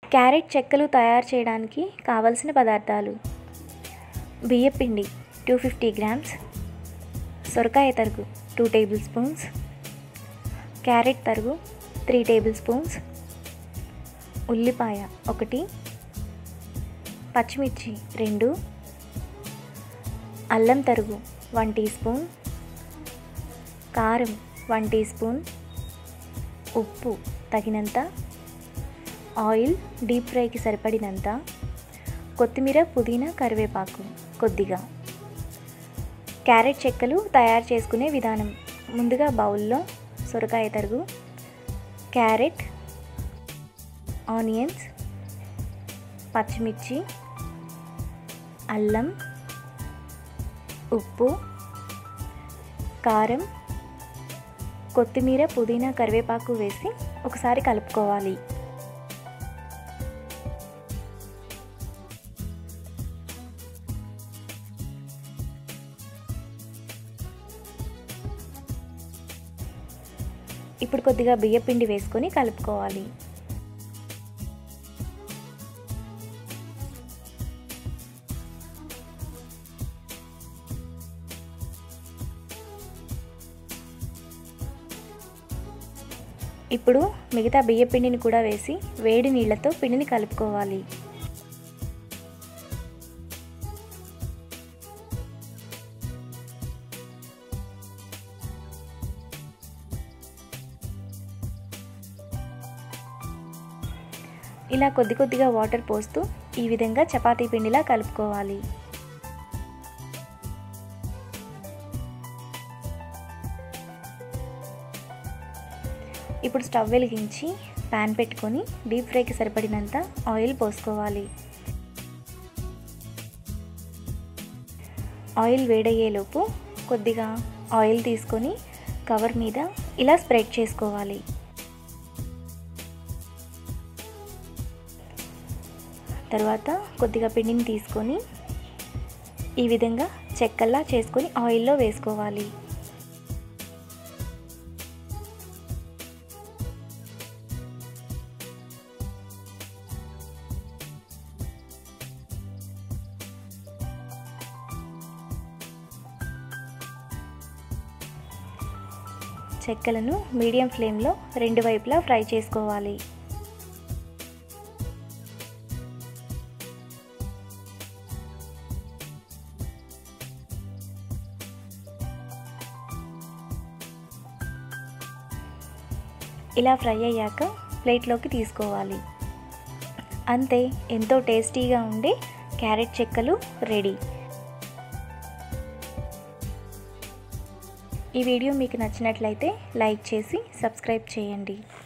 carrot చెక్కలు తయారు చేయడానికి కావలసిన పదార్థాలు బియ్యపిండి టూ ఫిఫ్టీ గ్రామ్స్ సొరకాయ తరుగు టూ టేబుల్ స్పూన్స్ క్యారెట్ తరుగు త్రీ టేబుల్ స్పూన్స్ ఉల్లిపాయ ఒకటి పచ్చిమిర్చి రెండు అల్లం తరుగు వన్ టీ స్పూన్ కారం వన్ టీ స్పూన్ ఉప్పు తగినంత ఆయిల్ డీప్ ఫ్రైకి సరిపడినంత కొత్తిమీర పుదీనా కరివేపాకు కొద్దిగా క్యారెట్ చెక్కలు తయారు చేసుకునే విధానం ముందుగా బౌల్లో సొరకాయ తరుగు క్యారెట్ ఆనియన్స్ పచ్చిమిర్చి అల్లం ఉప్పు కారం కొత్తిమీర పుదీనా కరివేపాకు వేసి ఒకసారి కలుపుకోవాలి ఇప్పుడు కొద్దిగా బియ్యపిండి వేసుకొని కలుపుకోవాలి ఇప్పుడు మిగతా బియ్యపిండిని కూడా వేసి వేడి నీళ్ళతో పిండిని కలుపుకోవాలి ఇలా కొద్ది కొద్దిగా వాటర్ పోస్తూ ఈ విధంగా చపాతీ పిండిలా కలుపుకోవాలి ఇప్పుడు స్టవ్ వెలిగించి ప్యాన్ పెట్టుకొని డీప్ ఫ్రైకి సరిపడినంత ఆయిల్ పోసుకోవాలి ఆయిల్ వేడయ్యేలోపు కొద్దిగా ఆయిల్ తీసుకొని కవర్ మీద ఇలా స్ప్రెడ్ చేసుకోవాలి తర్వాత కొద్దిగా పిండిని తీసుకొని ఈ విధంగా చెక్కల్లా చేసుకొని ఆయిల్లో వేసుకోవాలి చెక్కలను మీడియం ఫ్లేమ్లో రెండు వైపులా ఫ్రై చేసుకోవాలి ఇలా ఫ్రై అయ్యాక ప్లేట్లోకి తీసుకోవాలి అంతే ఎంతో టేస్టీగా ఉండే క్యారెట్ చెక్కలు రెడీ ఈ వీడియో మీకు నచ్చినట్లయితే లైక్ చేసి సబ్స్క్రైబ్ చేయండి